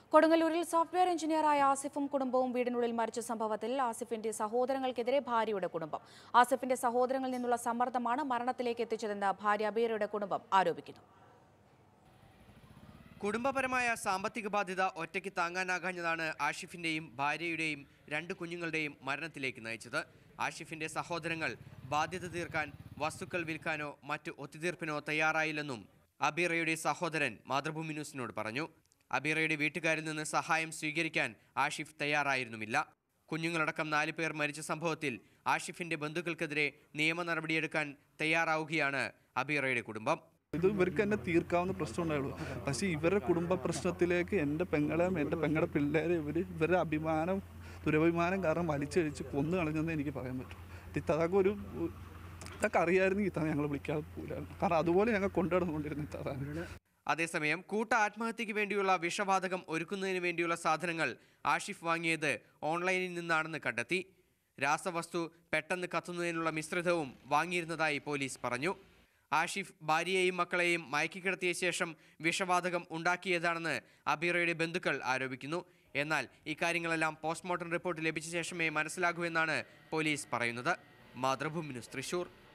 കൊടുങ്ങല്ലൂരിൽ സോഫ്റ്റ്വെയർ എഞ്ചിനീയറായ ആസിഫും കുടുംബവും വീടിനുള്ളിൽ മരിച്ച സംഭവത്തിൽ ആസിഫിന്റെ സഹോദരങ്ങൾക്കെതിരെ ഭാര്യയുടെ കുടുംബം ആസിഫിന്റെ സഹോദരങ്ങളിൽ നിന്നുള്ള സമ്മർദ്ദമാണ് മരണത്തിലേക്ക് എത്തിച്ചതെന്ന് ഭാര്യ അബീറയുടെ കുടുംബം ആരോപിക്കുന്നു കുടുംബപരമായ സാമ്പത്തിക ബാധ്യത ഒറ്റയ്ക്ക് താങ്ങാനാകാഞ്ഞതാണ് ആഷിഫിന്റെയും ഭാര്യയുടെയും രണ്ട് കുഞ്ഞുങ്ങളുടെയും മരണത്തിലേക്ക് നയിച്ചത് ആഷിഫിന്റെ സഹോദരങ്ങൾ ബാധ്യത തീർക്കാൻ വസ്തുക്കൾ വിൽക്കാനോ മറ്റു ഒത്തുതീർപ്പിനോ തയ്യാറായില്ലെന്നും അബീറയുടെ സഹോദരൻ മാതൃഭൂമി ന്യൂസിനോട് പറഞ്ഞു അബീറയുടെ വീട്ടുകാരിൽ നിന്ന് സഹായം സ്വീകരിക്കാൻ ആഷിഫ് തയ്യാറായിരുന്നുമില്ല കുഞ്ഞുങ്ങളടക്കം നാല് പേർ മരിച്ച സംഭവത്തിൽ ആഷിഫിന്റെ ബന്ധുക്കൾക്കെതിരെ നിയമ നടപടിയെടുക്കാൻ തയ്യാറാവുകയാണ് അബീറയുടെ കുടുംബം ഇത് ഇവർക്ക് തന്നെ തീർക്കാവുന്ന പ്രശ്നം ഉണ്ടായുള്ളൂ പക്ഷേ ഇവരുടെ കുടുംബ പ്രശ്നത്തിലേക്ക് എൻ്റെ പെങ്ങളെയും എൻ്റെ പെങ്ങളുടെ പിള്ളേരെ ഇവർ ഇവരുടെ അഭിമാനം ദുരഭിമാനം കാരണം വലിച്ചഴിച്ച് കൊന്നു കളഞ്ഞെന്ന് എനിക്ക് പറയാൻ പറ്റും ഇത്തതൊക്കെ ഒരു ഇതൊക്കെ അറിയായിരുന്നു ഇത്ത ഞങ്ങൾ വിളിക്കാതെ പോലായിരുന്നു കാരണം അതുപോലെ ഞങ്ങൾ കൊണ്ടുനടന്നുകൊണ്ടിരുന്നു ഇത്താതെ അതേസമയം കൂട്ട ആത്മഹത്യയ്ക്ക് വേണ്ടിയുള്ള വിഷവാതകം ഒരുക്കുന്നതിന് വേണ്ടിയുള്ള സാധനങ്ങൾ ആഷിഫ് വാങ്ങിയത് ഓൺലൈനിൽ നിന്നാണെന്ന് കണ്ടെത്തി രാസവസ്തു പെട്ടെന്ന് കത്തുന്നതിനുള്ള മിശ്രിതവും വാങ്ങിയിരുന്നതായി പോലീസ് പറഞ്ഞു ആഷിഫ് ഭാര്യയെയും മക്കളെയും മയക്കിക്കിടത്തിയ ശേഷം വിഷവാതകം ഉണ്ടാക്കിയതാണെന്ന് അബീറയുടെ ബന്ധുക്കൾ ആരോപിക്കുന്നു എന്നാൽ ഇക്കാര്യങ്ങളെല്ലാം പോസ്റ്റ്മോർട്ടം റിപ്പോർട്ട് ലഭിച്ച ശേഷമേ മനസ്സിലാകൂ എന്നാണ് പോലീസ് പറയുന്നത് മാതൃഭൂമി ന്യൂസ് തൃശൂർ